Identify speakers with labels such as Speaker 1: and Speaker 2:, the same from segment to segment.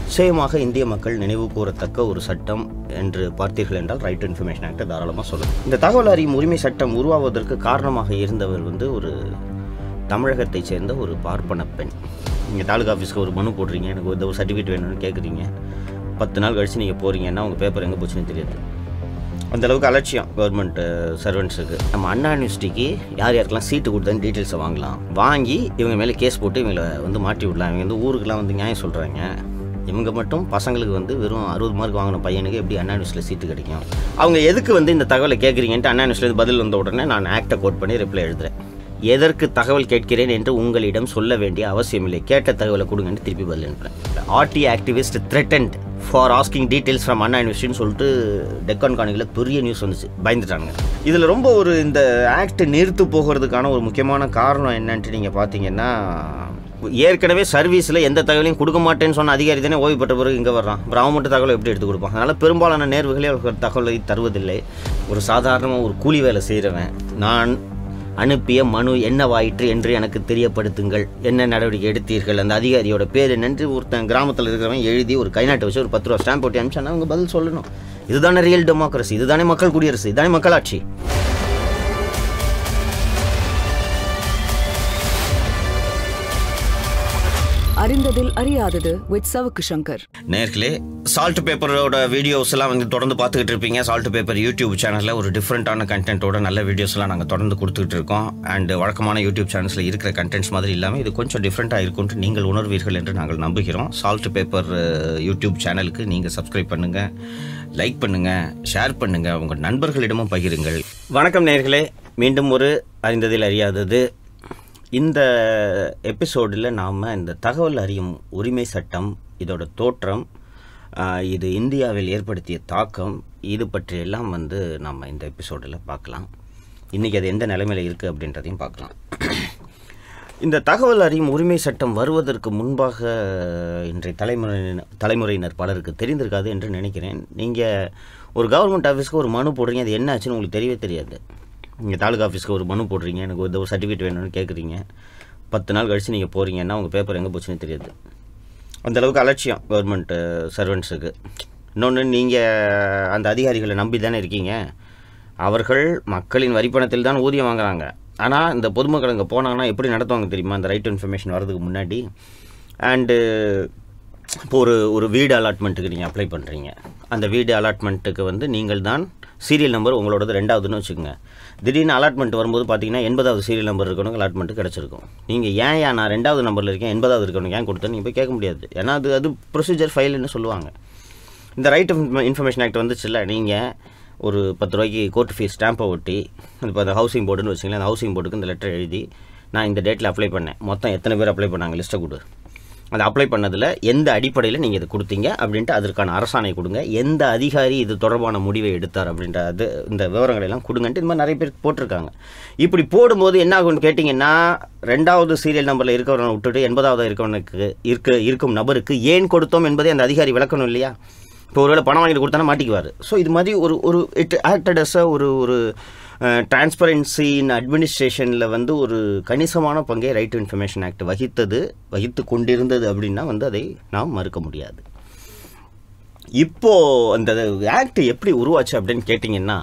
Speaker 1: நிச்சயமாக இந்திய மக்கள் நினைவு கூறத்தக்க ஒரு சட்டம் என்று பார்த்தீர்கள் என்றால் ரைட் டு இன்ஃபர்மேஷன் ஆக்ட் தாராளமாக சொல்லும் இந்த தகவல் அறியும் உரிமை சட்டம் உருவாவதற்கு காரணமாக இருந்தவர் வந்து ஒரு தமிழகத்தைச் சேர்ந்த ஒரு பார்ப்பன பெண் நீங்கள் தாலுகா ஆஃபீஸ்க்கு ஒரு மனு போடுறீங்க எனக்கு இந்த ஒரு சர்டிஃபிகேட் வேணும்னு கேட்குறீங்க பத்து நாள் கழிச்சு நீங்கள் போகிறீங்கன்னா உங்கள் பேப்பர் எங்கே போச்சுன்னு தெரியாது அந்த அளவுக்கு அலட்சியம் கவர்மெண்ட் சர்வெண்ட்ஸுக்கு நம்ம அண்ணா யூனிவர்சிட்டிக்கு யார் யாருக்கெல்லாம் சீட்டு கொடுத்தேன்னு டீட்டெயில்ஸை வாங்கலாம் வாங்கி இவங்க மேலே கேஸ் போட்டு இவங்களை வந்து மாட்டி விடலாம் இவங்க வந்து ஊருக்கெல்லாம் வந்து நியாயம் சொல்கிறாங்க இவங்க மட்டும் பசங்களுக்கு வந்து வெறும் அறுபது மார்க் வாங்கின பையனுக்கு எப்படி அண்ணா யூனிவர்சிட்டியில் சீட்டு கிடைக்கும் அவங்க எதுக்கு வந்து இந்த தகவலை கேட்குறீங்கன்ட்டு அண்ணா யூனிவர்சிட்டியில் பதில் வந்த உடனே நான் ஆக்டை கோட் பண்ணி ரிப்ளை எழுதுறேன் எதற்கு தகவல் கேட்கிறேன் என்று உங்களிடம் சொல்ல வேண்டிய அவசியமில்லை கேட்ட தகவலை கொடுங்கன்னு திருப்பி பதில் அனுப்புகிறேன் RTI activist threatened for asking details from Anna யூனிவர்சிட்டின்னு சொல்லிட்டு டெக்கான் காணியில் பெரிய நியூஸ் வந்துச்சு பயந்துட்டானுங்க இதில் ரொம்ப ஒரு இந்த ஆக்ட் நிறுத்து போகிறதுக்கான ஒரு முக்கியமான காரணம் என்னன்ட்டு நீங்கள் பார்த்தீங்கன்னா ஏற்கனவே சர்வீஸில் எந்த தகவலையும் கொடுக்க மாட்டேன்னு சொன்ன அதிகாரி தானே ஓய்வு பெற்ற பிறகு இங்கே வர்றான் அப்புறம் அவன் மட்டும் தகவலை எப்படி எடுத்து கொடுப்பான் அதனால் பெரும்பாலான நேர்வுகளே அவர்கள் தகவலை தருவதில்லை ஒரு சாதாரணமாக ஒரு கூலி வேலை செய்கிறவன் நான் அனுப்பிய மனு என்னவாயிற்று என்று எனக்கு தெரியப்படுத்துங்கள் என்ன நடவடிக்கை எடுத்தீர்கள் அந்த அதிகாரியோட பேர் என்னன்று ஒருத்தன் கிராமத்தில் இருக்கிறவன் எழுதி ஒரு கைநாட்டை வச்சு ஒரு பத்து ரூபா ஸ்டாம்ப் போட்டு அனுப்பிச்சானா அவங்க பதில் சொல்லணும் இதுதானே ரியல் டெமோக்ரஸி இதுதானே மக்கள் குடியரசு இதுதானே மக்களாட்சி
Speaker 2: அறிந்ததில் அறியாதது வித் சவுக்கு சங்கர்
Speaker 1: நேர்களே சால்ட் பேப்பரோட வீடியோஸ் எல்லாம் வந்து தொடர்ந்து பார்த்துக்கிட்டு இருப்பீங்க சால்ட் பேப்பர் யூடியூப் சேனலில் ஒரு டிஃப்ரெண்ட்டான கண்டென்ட்டோட நல்ல வீடியோஸ் எல்லாம் நாங்கள் தொடர்ந்து கொடுத்துக்கிட்டு இருக்கோம் அண்ட் வழக்கமான யூடியூப் சேனல்ஸில் இருக்கிற கண்டென்ட்ஸ் மாதிரி இல்லாமல் இது கொஞ்சம் டிஃப்ரெண்ட்டாக இருக்கும்ட்டு நீங்கள் உணர்வீர்கள் என்று நாங்கள் நம்புகிறோம் சால்ட் பேப்பர் யூடியூப் சேனலுக்கு நீங்கள் சப்ஸ்கிரைப் பண்ணுங்கள் லைக் பண்ணுங்கள் ஷேர் பண்ணுங்கள் உங்கள் நண்பர்களிடமும் பகிருங்கள் வணக்கம் நேர்களே மீண்டும் ஒரு அறிந்ததில் அறியாதது இந்த எபிசோடில் நாம் இந்த தகவல் அறியும் உரிமை சட்டம் இதோட தோற்றம் ஆஹ், இது இந்தியாவில் ஏற்படுத்திய தாக்கம் இது பற்றியெல்லாம் வந்து நம்ம இந்த எபிசோடில் பார்க்கலாம் இன்றைக்கி அது எந்த நிலைமையில் இருக்குது அப்படின்றதையும் பார்க்கலாம் இந்த தகவல் அறியும் உரிமை சட்டம் வருவதற்கு முன்பாக இன்றைய தலைமுறையினர் தலைமுறையினர் பலருக்கு தெரிந்திருக்காது என்று நினைக்கிறேன் நீங்கள் ஒரு கவர்மெண்ட் ஆஃபீஸ்க்கு ஒரு மனு போடுறீங்க அது என்ன ஆச்சுன்னு உங்களுக்கு தெரியவே தெரியாது நீங்கள் தாலுகா ஆஃபீஸ்க்கு ஒரு மனு போடுறீங்க எனக்கு இந்த ஒரு சர்டிஃபிகேட் வேணும்னு கேட்குறீங்க பத்து நாள் கழிச்சு நீங்கள் போகிறீங்கன்னா உங்கள் பேப்பர் எங்கே போச்சுன்னு தெரியாது அந்த அளவுக்கு அலட்சியம் கவர்மெண்ட் சர்வெண்ட்ஸுக்கு இன்னொன்று நீங்கள் அந்த அதிகாரிகளை நம்பி தானே இருக்கீங்க அவர்கள் மக்களின் வரிப்பணத்தில் தான் ஊதியம் வாங்குறாங்க ஆனால் இந்த பொதுமக்கள் அங்கே போனாங்கன்னா எப்படி நடத்துவாங்க தெரியுமா அந்த ரைட் இன்ஃபர்மேஷன் வரதுக்கு முன்னாடி அண்டு இப்போ ஒரு ஒரு வீடு அலாட்மெண்ட்டுக்கு நீங்கள் அப்ளை பண்ணுறீங்க அந்த வீடு அலாட்மெண்ட்டுக்கு வந்து நீங்கள் தான் சீரியல் நம்பர் உங்களோடது ரெண்டாவதுன்னு வச்சுக்கோங்க திடீர்னு அலாட்மெண்ட் வரும்போது பார்த்தீங்கன்னா எண்பதாவது சீரியல் நம்பர் இருக்கணும் அலாட்மெண்ட்டு கிடச்சிருக்கும் நீங்கள் ஏன் ஏன் நான் ரெண்டாவது நம்பரில் இருக்கேன் எண்பதாவது இருக்கணும் ஏன் கொடுத்தேன் நீங்கள் போய் கேட்க முடியாது ஏன்னா அது அது ப்ரொசீஜர் ஃபைல்னு சொல்லுவாங்க இந்த ரைட் இன்ஃபர்மேஷன் ஆக்ட் வந்துச்சுல்ல நீங்கள் ஒரு பத்து ரூபாய்க்கு கோர்ட் ஃபீஸ் ஸ்டாம்பை ஒட்டி இப்போ அந்த ஹவுசிங் போர்டுன்னு வச்சிங்களேன் அந்த ஹவுசிங் போர்டுக்கு இந்த லெட்டர் எழுதி நான் இந்த டேட்டில் அப்ளை பண்ணேன் மொத்தம் எத்தனை பேர் அப்ளை பண்ணாங்க லிஸ்ட்டை கொடு அதை அப்ளை பண்ணதில் எந்த அடிப்படையில் நீங்கள் இது கொடுத்தீங்க அப்படின்ட்டு அதற்கான அரசாணை கொடுங்க எந்த அதிகாரி இது தொடர்பான முடிவை எடுத்தார் அப்படின்ற அது இந்த விவரங்களை எல்லாம் கொடுங்கன்ட்டு இந்த மாதிரி நிறைய பேர் போட்டிருக்காங்க இப்படி போடும்போது என்ன ஆகும்னு கேட்டிங்கன்னா ரெண்டாவது சீரியல் நம்பரில் இருக்கிறவனை விட்டுட்டு எண்பதாவது இருக்கவனுக்கு இருக்க இருக்கும் நபருக்கு ஏன் கொடுத்தோம் என்பதை அந்த அதிகாரி விளக்கணும் இல்லையா இப்போ ஒருவேளை பணம் வாங்கிட்டு கொடுத்தானா மாட்டிக்குவார் ஸோ இது மாதிரி ஒரு ஒரு இட் ஆக்டட் அஸ் ஒரு ஒரு டிரான்ஸ்பரன்சி இன் அட்மினிஸ்ட்ரேஷனில் வந்து ஒரு கணிசமான பங்கை ரைட் டு இன்ஃபர்மேஷன் ஆக்ட் வகித்தது வகித்து கொண்டிருந்தது அப்படின்னா வந்து அதை நாம் மறுக்க முடியாது இப்போ அந்த ஆக்ட் எப்படி உருவாச்சு அப்படின்னு கேட்டிங்கன்னா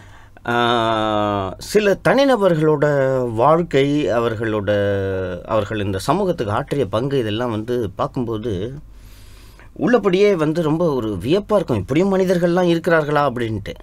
Speaker 1: ஆஹ், சில தனிநபர்களோட வாழ்க்கை அவர்களோட அவர்கள் இந்த சமூகத்துக்கு ஆற்றிய பங்கு இதெல்லாம் வந்து பார்க்கும்போது உள்ளபடியே வந்து ரொம்ப ஒரு வியப்பாக இருக்கும் இப்படியும் மனிதர்கள்லாம் இருக்கிறார்களா அப்படின்ட்டு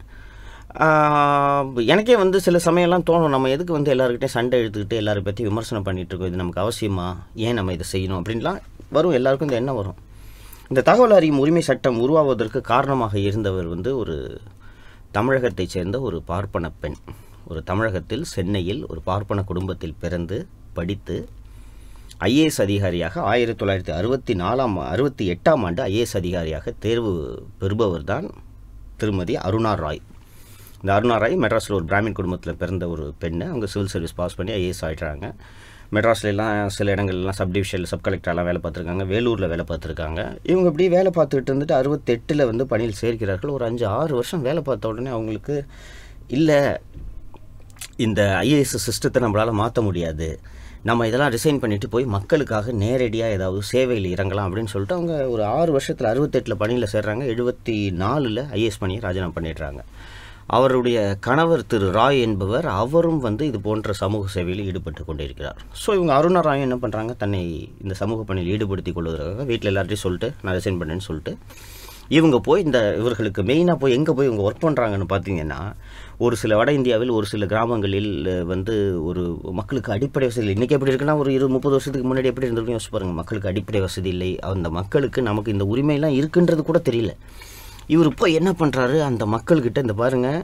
Speaker 1: ஆஹ், எனக்கே வந்து சில சமயம்லாம் தோணும் நம்ம எதுக்கு வந்து எல்லாருக்கிட்டையும் சண்டை எடுத்துக்கிட்டு எல்லாரை பற்றி விமர்சனம் பண்ணிட்டு இருக்கோம் இது நமக்கு அவசியமா ஏன் நம்ம இதை செய்யணும் அப்படின்லாம் வரும் எல்லாருக்கும் இந்த எண்ணம் வரும் இந்த தகவல் அறியும் உரிமை சட்டம் உருவாவதற்கு காரணமாக இருந்தவர் வந்து ஒரு தமிழகத்தைச் சேர்ந்த ஒரு பார்ப்பன பெண் ஒரு தமிழகத்தில் சென்னையில் ஒரு பார்ப்பன குடும்பத்தில் பிறந்து படித்து ஐஏஎஸ் அதிகாரியாக ஆயிரத்தி தொள்ளாயிரத்தி அறுபத்தி நாலாம் அறுபத்தி எட்டாம் ஆண்டு ஐஏஎஸ் அதிகாரியாக தேர்வு பெறுபவர் தான் திருமதி அருணா ராய் இந்த அருணா ராய் மெட்ராஸில் ஒரு பிராமின் குடும்பத்தில் பிறந்த ஒரு பெண்ணு அவங்க சிவில் சர்வீஸ் பாஸ் பண்ணி ஐஏஎஸ் ஆகிட்டாங்க மெட்ராஸ்ல எல்லாம் சில இடங்கள்லாம் சப் டிவிஷனில் சப் கலெக்டர்லாம் வேலை பார்த்துருக்காங்க வேலூரில் வேலை பார்த்துருக்காங்க இவங்க இப்படி வேலை பார்த்துக்கிட்டு இருந்துட்டு அறுபத்தெட்டில் வந்து பணியில் சேர்க்கிறார்கள் ஒரு அஞ்சு ஆறு வருஷம் வேலை பார்த்த உடனே அவங்களுக்கு இல்லை இந்த ஐஏஎஸ் சிஸ்டத்தை நம்மளால் மாற்ற முடியாது நம்ம இதெல்லாம் ரிசைன் பண்ணிட்டு போய் மக்களுக்காக நேரடியாக ஏதாவது சேவையில் இறங்கலாம் அப்படின்னு சொல்லிட்டு அவங்க ஒரு ஆறு வருஷத்தில் அறுபத்தெட்டில் பணியில் சேர்றாங்க எழுபத்தி நாலில் ஐஏஎஸ் பணியை ராஜினாமா பண்ணிடுறாங்க அவருடைய கணவர் திரு ராய் என்பவர் அவரும் வந்து இது போன்ற சமூக சேவையில் ஈடுபட்டு கொண்டிருக்கிறார் ஸோ இவங்க அருணா ராயும் என்ன பண்ணுறாங்க தன்னை இந்த சமூக பணியில் ஈடுபடுத்திக் கொள்வதற்காக வீட்டில் எல்லார்ட்டையும் சொல்லிட்டு நான் ரிசைன் பண்ணேன்னு சொல்லிட்டு இவங்க போய் இந்த இவர்களுக்கு மெயினாக போய் எங்கே போய் இவங்க ஒர்க் பண்ணுறாங்கன்னு பார்த்தீங்கன்னா ஒரு சில வட இந்தியாவில் ஒரு சில கிராமங்களில் அஹ், வந்து ஒரு மக்களுக்கு அடிப்படை வசதி இல்லை இன்றைக்கி எப்படி இருக்குன்னா ஒரு இருபது முப்பது வருஷத்துக்கு முன்னாடி எப்படி இருந்திருக்கும் யோசிச்சு பாருங்க மக்களுக்கு அடிப்படை வசதி இல்லை அந்த மக்களுக்கு நமக்கு இந்த உரிமையெல்லாம் இருக்குன்றது கூட தெரியல இவர் போய் என்ன பண்ணுறாரு அந்த மக்கள்கிட்ட இந்த பாருங்கள்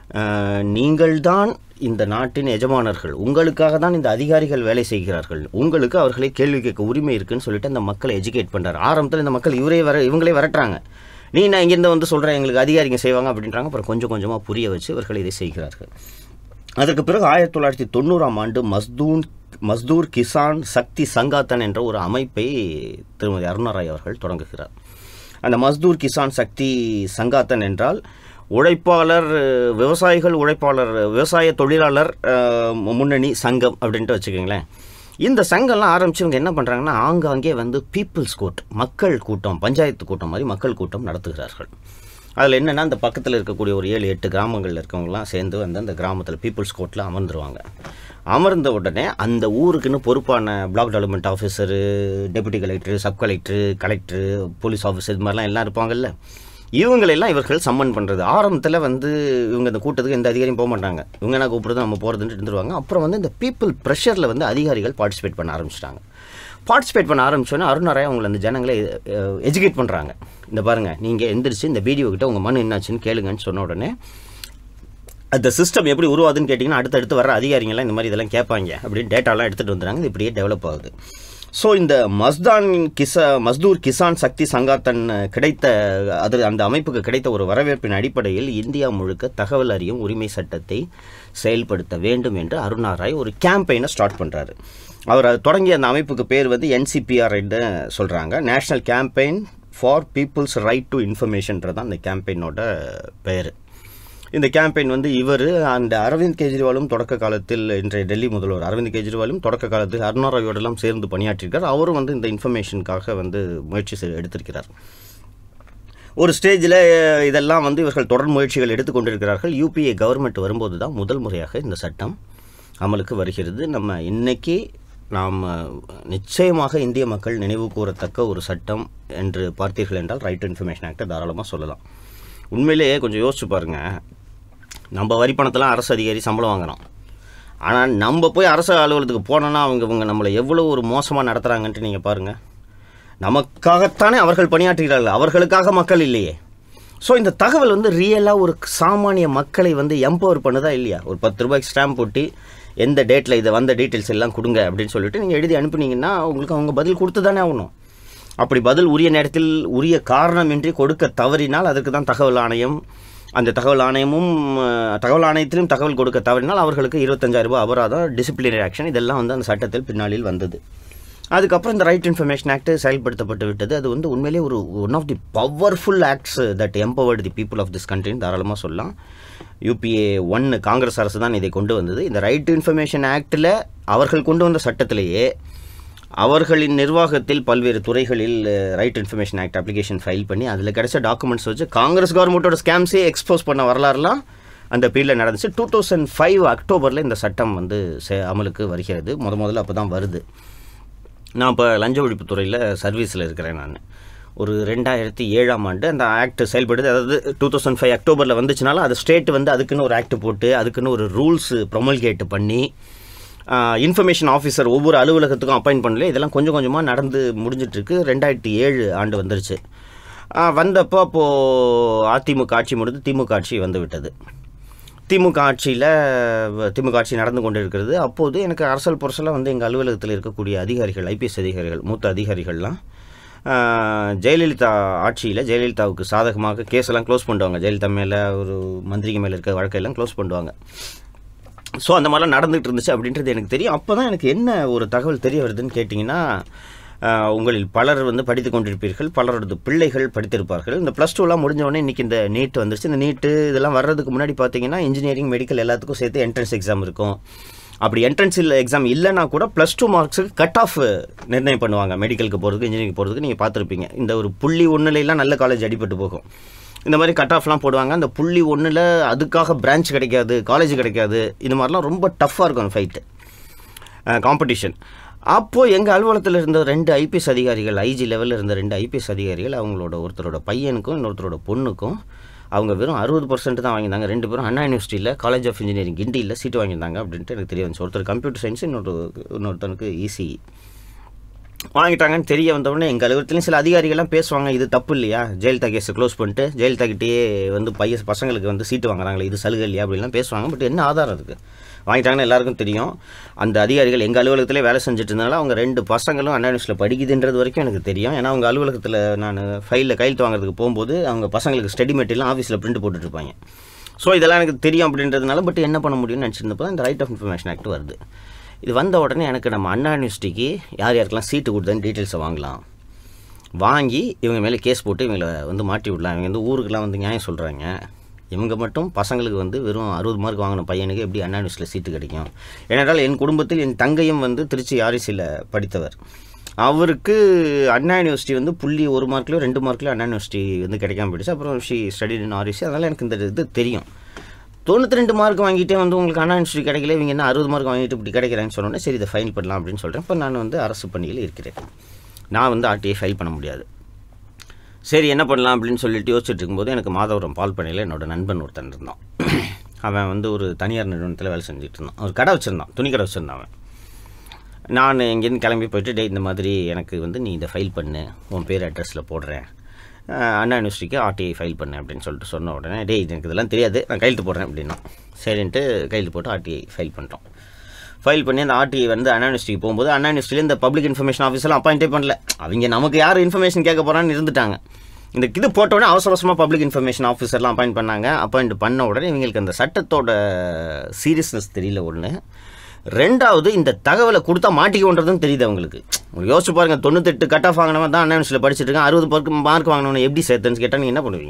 Speaker 1: நீங்கள்தான் இந்த நாட்டின் எஜமானர்கள் உங்களுக்காக தான் இந்த அதிகாரிகள் வேலை செய்கிறார்கள் உங்களுக்கு அவர்களை கேள்வி கேட்க உரிமை இருக்குன்னு சொல்லிட்டு அந்த மக்களை எஜுகேட் பண்ணுறாரு ஆரம்பத்தில் இந்த மக்கள் இவரே வர இவங்களே விரட்டுறாங்க நீ நான் இங்கேருந்து வந்து சொல்கிறேன் எங்களுக்கு அதிகாரிங்க செய்வாங்க அப்படின்றாங்க அப்புறம் கொஞ்சம் கொஞ்சமாக புரிய வச்சு இவர்கள் இதை செய்கிறார்கள் அதற்கு பிறகு ஆயிரத்தி தொள்ளாயிரத்தி தொண்ணூறாம் ஆண்டு மஸ்தூன் மஸ்தூர் கிசான் சக்தி சங்காத்தன் என்ற ஒரு அமைப்பை திருமதி அருணாராய் அவர்கள் தொடங்குகிறார் அந்த மஸ்தூர் கிசான் சக்தி சங்காத்தன் என்றால் உழைப்பாளர் அஹ், விவசாயிகள் உழைப்பாளர் விவசாய தொழிலாளர் அஹ், முன்னணி சங்கம் அப்படின்ட்டு வச்சுக்கோங்களேன் இந்த சங்கம்லாம் ஆரம்பிச்சு இவங்க என்ன பண்ணுறாங்கன்னா ஆங்காங்கே வந்து பீப்புள்ஸ் கோர்ட் மக்கள் கூட்டம் பஞ்சாயத்து கூட்டம் மாதிரி மக்கள் கூட்டம் நடத்துகிறார்கள் அதில் என்னென்னா அந்த பக்கத்தில் இருக்கக்கூடிய ஒரு ஏழு எட்டு கிராமங்களில் இருக்கவங்கலாம் சேர்ந்து வந்து அந்த கிராமத்தில் பீப்புள்ஸ் கோர்ட்டில் அமர்ந்துருவாங்க அமர்ந்த உடனே அந்த ஊருக்குன்னு பொறுப்பான block development officer deputy collector sub collector collector police officer இது மாதிரிலாம் எல்லாம் இருப்பாங்கல்ல இவங்களெல்லாம் இவர்கள் சம்மன் பண்ணுறது ஆரம்பத்தில் வந்து இவங்க இந்த கூட்டத்துக்கு எந்த அதிகாரியும் போக மாட்டாங்க இவங்க என்ன கூப்பிடுறது நம்ம போகிறதுன்னு இருந்துருவாங்க அப்புறம் வந்து இந்த பீப்புள் ப்ரெஷரில் வந்து அதிகாரிகள் பார்ட்டிசிபேட் பண்ண ஆரம்பிச்சிட்டாங்க பார்ட்டிசிபேட் பண்ண ஆரம்பிச்சோன்னே அருணாராய் அவங்களை அந்த ஜனங்களை எஜுகேட் பண்ணுறாங்க இந்த பாருங்கள் நீங்கள் எந்திரிச்சு இந்த வீடியோ கிட்ட உங்கள் மனு என்னாச்சுன்னு கேளுங்கன்னு சொன்ன உடனே அந்த சிஸ்டம் எப்படி உருவாதுன்னு கேட்டிங்கன்னா அடுத்தடுத்து வர அதிகாரிங்கெல்லாம் இந்த மாதிரி இதெல்லாம் கேட்பாங்க அப்படின்னு டேட்டாலாம் எடுத்துகிட்டு வந்துடுறாங்க இது இப்படியே டெவலப் ஆகுது ஸோ இந்த மஸ்தான் கிசா மஸ்தூர் கிசான் சக்தி சங்காத்தன் கிடைத்த அது அந்த அமைப்புக்கு கிடைத்த ஒரு வரவேற்பின் அடிப்படையில் இந்தியா முழுக்க தகவல் அறியும் உரிமை சட்டத்தை செயல்படுத்த வேண்டும் என்று அருணாராய் ஒரு கேம்பெயினை ஸ்டார்ட் பண்ணுறாரு அவர் அது தொடங்கிய அந்த அமைப்புக்கு பேர் வந்து என்சிபிஆர் சொல்கிறாங்க national campaign for people's right to இன்ஃபர்மேஷன்றது தான் அந்த கேம்பெயினோட பெயர் இந்த கேம்பெயின் வந்து இவர் அந்த அரவிந்த் கெஜ்ரிவாலும் தொடக்க காலத்தில் இன்றைய டெல்லி முதல்வர் அரவிந்த் கெஜ்ரிவாலும் தொடக்க காலத்தில் அருணாராயோடெல்லாம் சேர்ந்து பணியாற்றியிருக்கார் அவரும் வந்து இந்த இன்ஃபர்மேஷனுக்காக வந்து முயற்சி செய்- எடுத்திருக்கிறார் ஒரு ஸ்டேஜில் இதெல்லாம் வந்து இவர்கள் தொடர் முயற்சிகள் எடுத்துக்கொண்டிருக்கிறார்கள் யூபிஏ கவர்மெண்ட் வரும்போது தான் முதல் முறையாக இந்த சட்டம் அமலுக்கு வருகிறது நம்ம இன்னைக்கு நாம் நிச்சயமாக இந்திய மக்கள் நினைவு கூறத்தக்க ஒரு சட்டம் என்று பார்த்தீர்கள் என்றால் ரைட் டு இன்ஃபர்மேஷன் ஆக்டை தாராளமாக சொல்லலாம் உண்மையிலேயே கொஞ்சம் யோசிச்சு பாருங்க நம்ம வரி பணத்தெல்லாம் அரசு அதிகாரி சம்பளம் வாங்குறோம் ஆனால் நம்ம போய் அரசு அலுவலகத்துக்கு போனோன்னா அவங்க இவங்க நம்மளை எவ்வளோ ஒரு மோசமாக நடத்துகிறாங்கன்ட்டு நீங்கள் பாருங்கள் நமக்காகத்தானே அவர்கள் பணியாற்றுகிறார்கள் அவர்களுக்காக மக்கள் இல்லையே ஸோ இந்த தகவல் வந்து ரியலாக ஒரு சாமானிய மக்களை வந்து எம்பவர் பண்ணுதா இல்லையா ஒரு பத்து ரூபாய்க்கு ஸ்டாம்ப் போட்டு எந்த டேட்டில் இதை வந்த டீட்டெயில்ஸ் எல்லாம் கொடுங்க அப்படின்னு சொல்லிட்டு நீங்கள் எழுதி அனுப்புனீங்கன்னா உங்களுக்கு அவங்க பதில் கொடுத்து தானே ஆகணும் அப்படி பதில் உரிய நேரத்தில் உரிய காரணமின்றி கொடுக்க தவறினால் அதற்கு தான் தகவல் ஆணையம் அந்த தகவல் ஆணையமும் அஹ், தகவல் ஆணையத்திலும் தகவல் கொடுக்க தவறினால் அவர்களுக்கு இருபத்தஞ்சாயிரம் ரூபாய் அபராதம் டிசிப்ளினரி ஆக்ஷன் இதெல்லாம் வந்து அந்த சட்டத்தில் பின்னாளில் வந்தது அதுக்கப்புறம் இந்த ரைட் இன்ஃபர்மேஷன் ஆக்ட் செயல்படுத்தப்பட்டு விட்டது அது வந்து உண்மையிலே ஒரு one of the powerful acts that empowered the people of this கண்ட்ரின்னு தாராளமாக சொல்லலாம் யூபிஏ ஒன்று காங்கிரஸ் அரசு தான் இதை கொண்டு வந்தது இந்த ரைட் இன்ஃபர்மேஷன் ஆக்டில் அவர்கள் கொண்டு வந்த சட்டத்திலேயே அவர்களின் நிர்வாகத்தில் பல்வேறு துறைகளில் right information act application file பண்ணி அதில் கிடைச்ச டாக்குமெண்ட்ஸ் வச்சு காங்கிரஸ் கவர்மெண்ட்டோட ஸ்கேம்ஸே எக்ஸ்போஸ் பண்ண வரலாறுலாம் அந்த பீரியடில் நடந்துச்சு டூ தௌசண்ட் ஃபைவ் அக்டோபரில் இந்த சட்டம் வந்து செ- அமலுக்கு வருகிறது முத முதல்ல அப்போ தான் வருது நான் இப்போ லஞ்ச ஒழிப்புத்துறையில் சர்வீஸில் இருக்கிறேன் நான் ஒரு ரெண்டாயிரத்தி ஏழாம் ஆண்டு அந்த ஆக்ட் செயல்படுது அதாவது டூ தௌசண்ட் ஃபைவ் அக்டோபரில் வந்துச்சுனாலும் அது ஸ்டேட் வந்து அதுக்குன்னு ஒரு ஆக்ட் போட்டு அதுக்குன்னு ஒரு ரூல்ஸ் ப்ரொமல்கேட் பண்ணி இன்ஃபர்மேஷன் ஆஃபீஸர் ஒவ்வொரு அலுவலகத்துக்கும் அப்பாயிண்ட் பண்ணல இதெல்லாம் கொஞ்சம் கொஞ்சமாக நடந்து முடிஞ்சிட்ருக்கு ரெண்டாயிரத்தி ஏழு ஆண்டு வந்துருச்சு ஆ, வந்தப்போ அப்போது அதிமுக ஆட்சி முடிந்து திமுக ஆட்சி வந்து விட்டது திமுக ஆட்சியில் திமுக ஆட்சி நடந்து கொண்டிருக்கிறது அப்போது எனக்கு அரசல் புரசலாக வந்து எங்கள் அலுவலகத்தில் இருக்கக்கூடிய அதிகாரிகள் ஐபிஎஸ் அதிகாரிகள் மூத்த அதிகாரிகள்லாம் ஆஹ், ஜெயலலிதா ஆட்சியில் ஜெயலலிதாவுக்கு சாதகமாக கேஸெல்லாம் க்ளோஸ் பண்ணுவாங்க ஜெயலலிதா மேலே ஒரு மந்திரிக்கு மேலே இருக்க வழக்கையெல்லாம் க்ளோஸ் பண்ணுவாங்க ஸோ அந்த மாதிரிலாம் நடந்துகிட்டு இருந்துச்சு அப்படின்றது எனக்கு தெரியும் அப்போ தான் எனக்கு என்ன ஒரு தகவல் தெரிய வருதுன்னு கேட்டிங்கன்னா ஆஹ், உங்களில் பலர் வந்து படித்து கொண்டிருப்பீர்கள் பலரது பிள்ளைகள் படித்திருப்பார்கள் இந்த ப்ளஸ் டூலாம் முடிஞ்ச உடனே இன்றைக்கி இந்த நீட் வந்துருச்சு இந்த நீட்டு இதெல்லாம் வர்றதுக்கு முன்னாடி பார்த்தீங்கன்னா இன்ஜினியரிங் மெடிக்கல் எல்லாத்துக்கும் சேர்த்து என்ட்ரன்ஸ் எக்ஸாம் இருக்கும் அப்படி என்ட்ரன்ஸ் இல்லை எக்ஸாம் இல்லைனா கூட ப்ளஸ் டூ மார்க்ஸுக்கு கட் ஆஃப் நிர்ணயம் பண்ணுவாங்க மெடிக்கலுக்கு போகிறதுக்கு இன்ஜினியரிங் போகிறதுக்கு நீங்கள் பார்த்துருப்பீங்க இந்த ஒரு புள்ளி ஒன்றுலாம் நல்ல காலேஜ் அடிபட்டு போகும் இந்த மாதிரி கட் ஆஃப்லாம் போடுவாங்க அந்த புள்ளி ஒன்றில் அதுக்காக பிரான்ச் கிடைக்காது காலேஜ் கிடைக்காது இது மாதிரிலாம் ரொம்ப டஃப்பாக இருக்கும் ஃபைட்டு காம்படிஷன் அப்போது எங்கள் அலுவலகத்தில் இருந்த ரெண்டு ஐபிஎஸ் அதிகாரிகள் ஐஜி லெவலில் இருந்த ரெண்டு ஐபிஎஸ் அதிகாரிகள் அவங்களோட ஒருத்தரோட பையனுக்கும் இன்னொருத்தரோட பொண்ணுக்கும் அவங்க வெறும் அறுபது பர்சன்ட் தான் வாங்கியிருந்தாங்க ரெண்டு பேரும் அண்ணா யூனிவர்சிட்டியில் காலேஜ் ஆஃப் இன்ஜினியரிங் கிண்டியில் சீட்டு வாங்கியிருந்தாங்க அப்படின்ட்டு எனக்கு தெரிய வந்துச்சு ஒருத்தர் கம்ப்யூட்டர் சயின்ஸ் இன்னொரு இன்னொருத்தனுக்கு இசி வாங்கிட்டாங்கன்னு தெரிய வந்தவுடனே எங்கள் அலுவலகத்துலையும் சில அதிகாரிகள்லாம் பேசுவாங்க இது தப்பு இல்லையா ஜெயலலிதா கேஸை க்ளோஸ் பண்ணிட்டு ஜெயலலிதா கிட்டேயே வந்து பையன் பசங்களுக்கு வந்து சீட்டு வாங்குறாங்களே இது சலுகை இல்லையா அப்படிலாம் பேசுவாங்க பட் என்ன ஆதாரம் இருக்குது வாங்கிட்டாங்கன்னு எல்லாருக்கும் தெரியும் அந்த அதிகாரிகள் எங்கள் அலுவலகத்திலே வேலை செஞ்சுட்டு இருந்தனால அவங்க ரெண்டு பசங்களும் அண்ணா யூனிவர்சிட்டியில் படிக்குதுன்றது வரைக்கும் எனக்கு தெரியும் ஏன்னா அவங்க அலுவலகத்தில் நான் ஃபைலில் கையெழுத்து வாங்குறதுக்கு போகும்போது அவங்க பசங்களுக்கு ஸ்டடி மெட்டீரியல் ஆஃபீஸில் பிரிண்ட் போட்டுட்ருப்பாங்க ஸோ இதெல்லாம் எனக்கு தெரியும் அப்படின்றதுனால பட் என்ன பண்ண முடியும்னு நினச்சிருந்தப்போ இந்த ரைட் ஆஃப் இன்ஃபர்மேஷன் ஆக்ட் வருது இது வந்த உடனே எனக்கு நம்ம அண்ணா யூனிவர்சிட்டிக்கு யார் யாருக்கெல்லாம் சீட்டு கொடுத்தேன்னு டீட்டெயில்ஸை வாங்கலாம் வாங்கி இவங்க மேலே கேஸ் போட்டு இவங்களை வந்து மாட்டி விடலாம் இவங்க வந்து ஊருக்கெல்லாம் வந்து நியாயம் சொல்கிறாங்க இவங்க மட்டும் பசங்களுக்கு வந்து வெறும் அறுபது மார்க் வாங்கின பையனுக்கு எப்படி அண்ணா யூனிவர்சிட்டியில் சீட்டு கிடைக்கும் ஏனென்றால் என் குடும்பத்தில் என் தங்கையும் வந்து திருச்சி ஆர்இசியில் படித்தவர் அவருக்கு அண்ணா யூனிவர்சிட்டி வந்து புள்ளி ஒரு மார்க்லையோ ரெண்டு மார்க்லையோ அண்ணா யூனிவர்சிட்டி வந்து கிடைக்காம போயிடுச்சு அப்புறம் ஷி ஸ்டடி இன் ஆர்இசி அதனால் எனக்கு இந்த இது தெரியும் தொண்ணூற்றி ரெண்டு மார்க் வாங்கிட்டே வந்து உங்களுக்கு அண்ணா யூனிவர்சிட்டி கிடைக்கல இவங்க என்ன அறுபது மார்க் வாங்கிட்டு இப்படி கிடைக்கிறான்னு சொன்னோன்னே சரி இதை ஃபைல் பண்ணலாம் அப்படின்னு சொல்கிறேன் இப்போ நான் வந்து அரசு பணியில் இருக்கிறேன் நான் வந்து ஆர்டிஐ ஃபைல் பண்ண முடியாது சரி என்ன பண்ணலாம் அப்படின்னு சொல்லிட்டு யோசிச்சுட்டு இருக்கும்போது எனக்கு மாதவரம் பால் பண்ணையில் என்னோட நண்பன் ஒருத்தன் இருந்தான் அவன் வந்து ஒரு தனியார் நிறுவனத்தில் வேலை செஞ்சுட்டு இருந்தான் ஒரு கடை வச்சுருந்தான் துணி கடை வச்சுருந்தான் அவன் நான் இங்கேருந்து கிளம்பி போயிட்டு டே இந்த மாதிரி எனக்கு வந்து நீ இதை ஃபைல் பண்ணு உன் பேர் அட்ரஸில் போடுறேன் அஹ் அண்ணா யூனிவர்சிட்டிக்கு ஆர்டிஐ ஃபைல் பண்ணு அப்படின்னு சொல்லிட்டு சொன்ன உடனே டேய் எனக்கு இதெல்லாம் தெரியாது நான் கையெழுத்து போடுறேன் அப்படின்னா சரின்ட்டு கையெழுத்து போட்டு ஆர்டிஐ ஃபைல் பண்ணிட்டோம் ஃபைல் பண்ணி அந்த ஆர்டிஐ வந்து அண்ணா யூனிவர்சிட்டிக்கு போகும்போது அண்ணா யூனிவர்சிட்டியில் இந்த பப்ளிக் இன்ஃபர்மேஷன் ஆஃபீஸெல்லாம் அப்பாயிண்டே பண்ணல அவங்க நமக்கு யார் இன்ஃபர்மேஷன் கேட்க போகிறான்னு இருந்துட்டாங்க இந்த இது போட்ட உடனே அவசர அவசரமாக பப்ளிக் இன்ஃபர்மேஷன் ஆஃபீஸர்லாம் அப்பாயிண்ட் பண்ணாங்க அப்பாயிண்ட் பண்ண உடனே இவங்களுக்கு அந்த சட்டத்தோட சீரியஸ்னஸ் தெரியல ஒன்று ரெண்டாவது இந்த தகவலை கொடுத்தா மாட்டிக்கொன்றதும் தெரியுது அவங்களுக்கு உங்களுக்கு யோசிச்சு பாருங்க தொண்ணூத்தெட்டு கட் ஆஃப் வாங்கினவன் தான் அண்ணா யூனிவர்சிட்டியில் படிச்சிட்டு இருக்கான் அறுபது மார்க் மார்க் வாங்கினவனை எப்படி சேர்த்துன்னு கேட்டால் நீங்கள் என்ன பண்ணுவீங்க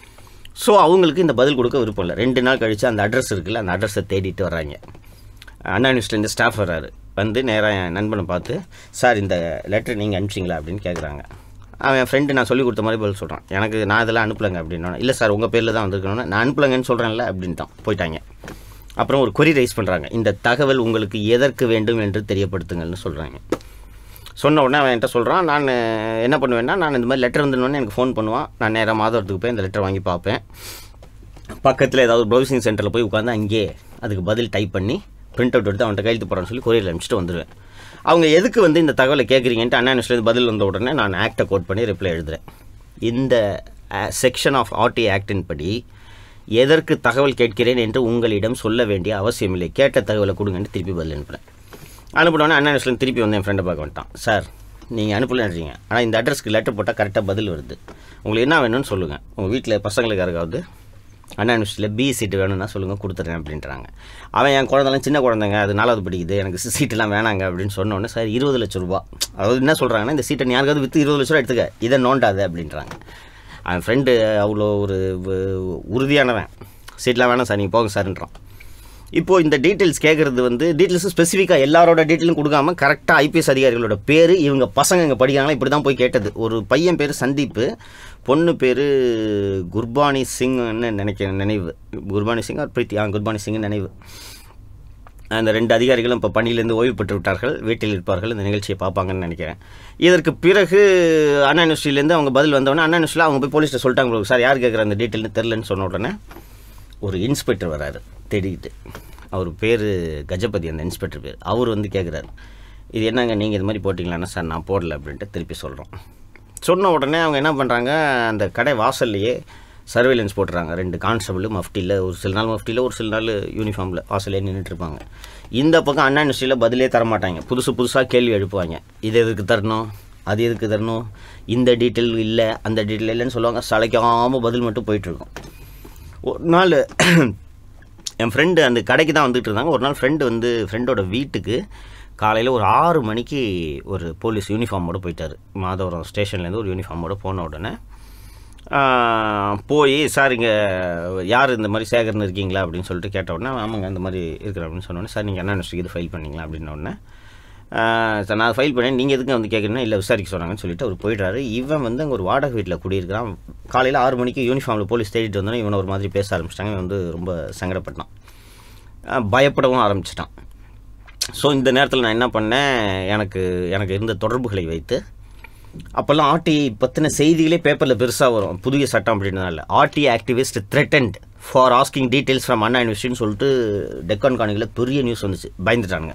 Speaker 1: ஸோ அவங்களுக்கு இந்த பதில் கொடுக்க விருப்பம் இல்லை ரெண்டு நாள் கழித்து அந்த அட்ரஸ் இருக்குல்ல அந்த அட்ரஸை தேடிட்டு வர்றாங்க அண்ணா யூனிவர்சிட்டிலேருந்து ஸ்டாஃப் வர்றாரு வந்து நேராக என் நண்பனை பார்த்து சார் இந்த லெட்டர் நீங்கள் அனுப்பிச்சிங்களா அப்படின்னு கேட்குறாங்க அவன் என் ஃப்ரெண்டு நான் சொல்லி கொடுத்த மாதிரி பதில் சொல்கிறான் எனக்கு நான் இதெல்லாம் அனுப்பலைங்க அப்படின்னா இல்லை சார் உங்கள் பேரில் தான் வந்திருக்கணும்னா நான் அனுப்பலைங்கன்னு சொல்கிறேன்ல அப்படின்ட்டான் போயிட்டாங்க அப்புறம் ஒரு கொரி ரைஸ் பண்ணுறாங்க இந்த தகவல் உங்களுக்கு எதற்கு வேண்டும் என்று தெரியப்படுத்துங்கள்னு சொல்கிறாங்க சொன்ன உடனே அவன் என்கிட்ட சொல்கிறான் நான் என்ன பண்ணுவேன்னா நான் இந்த மாதிரி லெட்டர் வந்துடனே எனக்கு ஃபோன் பண்ணுவான் நான் நேராக மாதவரத்துக்கு போய் இந்த லெட்டர் வாங்கி பார்ப்பேன் பக்கத்தில் ஏதாவது ப்ரௌசிங் சென்டரில் போய் உட்காந்து அங்கேயே அதுக்கு பதில் டைப் பண்ணி பிரிண்ட் அவுட் எடுத்து அவன்கிட்ட கையெழுத்து போகிறான்னு சொல்லி கொரியரில் அனுப்பிச்சிட்டு வந்துடுவேன் அவங்க எதுக்கு வந்து இந்த தகவலை கேட்குறீங்கன்ட்டு அண்ணா யூனிவர்சிட்டிலேருந்து பதில் வந்த உடனே நான் ஆக்டை கோட் பண்ணி ரிப்ளை எழுதுறேன் இந்த செக்ஷன் ஆஃப் ஆர்டி ஆக்டின் படி எதற்கு தகவல் கேட்கிறேன் என்று உங்களிடம் சொல்ல வேண்டிய அவசியமில்லை கேட்ட தகவலை கொடுங்கன்னு திருப்பி பதில் அனுப்புகிறேன் அனுப்பினோடனே அண்ணா யூனிவர்சிட்டியில் திருப்பி வந்து என் ஃப்ரெண்டை பார்க்க வந்துட்டான் சார் நீங்கள் அனுப்பலன்றீங்க ஆனால் இந்த அட்ரஸ்க்கு லெட்டர் போட்டால் கரெக்டாக பதில் வருது உங்களுக்கு என்ன வேணும்னு சொல்லுங்கள் உங்கள் வீட்டில் பசங்களுக்கு யாருக்காவது அண்ணா யூனிவர்சிட்டியில் பி சீட்டு வேணும்னா சொல்லுங்கள் கொடுத்துட்றேன் அப்படின்றாங்க அவன் என் குழந்தைலாம் சின்ன குழந்தைங்க அது நாலாவது படிக்குது எனக்கு சி- சீட்டெல்லாம் வேணாங்க அப்படின்னு சொன்ன உடனே சார் இருபது லட்ச ரூபா அதாவது என்ன சொல்கிறாங்கன்னா இந்த சீட்டை நீ யாருக்காவது விற்று இருபது லட்ச ரூபா எடுத்துக்க இதை நோண்டாத அப்படின்றாங்க அவன் ஃப்ரெண்டு அவ்வளோ ஒரு வ- உறுதியானவன் சீட்லாம் வேணாம் சார் நீங்கள் போங்க சார்ன்றான் இப்போது இந்த டீட்டெயில்ஸ் கேட்குறது வந்து டீட்டெயில்ஸ் ஸ்பெசிஃபிக்காக எல்லாரோட டீட்டெயிலும் கொடுக்காம கரெக்டாக ஐபிஎஸ் அதிகாரிகளோட பேர் இவங்க பசங்க இங்கே படிக்கிறாங்களா இப்படி தான் போய் கேட்டது ஒரு பையன் பேர் சந்தீப் பொண்ணு பேர் குர்பானி சிங்னு நினைக்க நினைவு குர்பானி சிங் ஆர் பிரீத்தி ஆ குர்பானி சிங் நினைவு அந்த ரெண்டு அதிகாரிகளும் இப்போ பணியிலேருந்து ஓய்வு பெற்று விட்டார்கள் வீட்டில் இருப்பார்கள் இந்த நிகழ்ச்சியை பார்ப்பாங்கன்னு நினைக்கிறேன் இதற்கு பிறகு அண்ணா யூனிவர்சிட்டிலேருந்து அவங்க பதில் வந்தவொடனே அண்ணா யூனிவர்சிட்டியில் அவங்க போய் போலீஸ்ட்ட சொல்லிட்டாங்க "உங்களுக்கு சார் யார் கேட்குற அந்த டீட்டெயில்னு தெரிலன்னு சொன்ன உடனே ஒரு இன்ஸ்பெக்டர் வராரு தேடிக்கிட்டு அவர் பேர் கஜபதி அந்த இன்ஸ்பெக்டர் பேர் அவர் வந்து கேட்குறாரு இது என்னங்க நீங்கள் இது மாதிரி போட்டிங்களான்னா சார் நான் போடல அப்படின்ட்டு திருப்பி சொல்கிறோம் சொன்ன உடனே அவங்க என்ன பண்ணுறாங்க அந்த கடை வாசல்லையே சர்வேலன்ஸ் போட்டுறாங்க ரெண்டு கான்ஸ்டபிள் மஃப்டியில் ஒரு சில நாள் மஃப்டியில் ஒரு சில நாள் யூனிஃபார்மில் வாசல்லே நின்றுட்டு இருப்பாங்க இந்த பக்கம் அண்ணா யூனிவர்சிட்டியில் பதிலே தரமாட்டாங்க புதுசு புதுசாக கேள்வி எழுப்புவாங்க இது எதுக்கு தரணும் அது எதுக்கு தரணும் இந்த டீட்டெயில் இல்லை அந்த டீட்டெயில் இல்லைன்னு சொல்லுவாங்க சளைக்காமல் பதில் மட்டும் போயிட்டுருக்கும் ஒரு நாள் என் ஃப்ரெண்டு அந்த கடைக்கு தான் வந்துட்டு இருந்தாங்க ஒரு நாள் ஃப்ரெண்டு வந்து ஃப்ரெண்டோட வீட்டுக்கு காலையில் ஒரு ஆறு மணிக்கு ஒரு போலீஸ் யூனிஃபார்மோடு போயிட்டார் மாதவரம் ஸ்டேஷன்லேருந்து ஒரு யூனிஃபார்மோடு போன உடனே ஆஹ், போய் சார் இங்கே யார் இந்த மாதிரி சேகர்னு இருக்கீங்களா அப்படின்னு சொல்லிட்டு கேட்ட உடனே ஆமாங்க இந்த மாதிரி இருக்கிற அப்படின்னு சொன்னோடனே சார் நீங்கள் என்ன யூனிவர்சிட்டிக்கு இது ஃபைல் பண்ணீங்களா அப்படின்ன உடனே ஆஹ், சார் நான் ஃபைல் பண்ணேன் நீங்கள் எதுக்கு வந்து கேட்குறீங்கன்னா இல்லை விசாரிக்க சொன்னாங்கன்னு சொல்லிட்டு அவர் போயிடுறாரு இவன் வந்து அங்கே ஒரு வாடகை வீட்டில் குடியிருக்கிறான் காலையில் ஆறு மணிக்கு யூனிஃபார்மில் போலீஸ் தேடிட்டு வந்தோன்னே இவனை ஒரு மாதிரி பேச ஆரம்பிச்சிட்டாங்க இவன் வந்து ரொம்ப சங்கடப்பட்டான் ஆஹ், பயப்படவும் ஆரம்பிச்சிட்டான் ஸோ இந்த நேரத்தில் நான் என்ன பண்ணேன் எனக்கு எனக்கு இருந்த தொடர்புகளை வைத்து அப்போல்லாம் ஆர்டி பற்றின செய்திகளே பேப்பரில் பெருசாக வரும் புதிய சட்டம் அப்படின்றதுனால RTI activist threatened for asking details from Anna யூனிவர்சிட்டின்னு சொல்லிட்டு டெக்கான் காணிகளில் பெரிய நியூஸ் வந்துச்சு பயந்துட்டானுங்க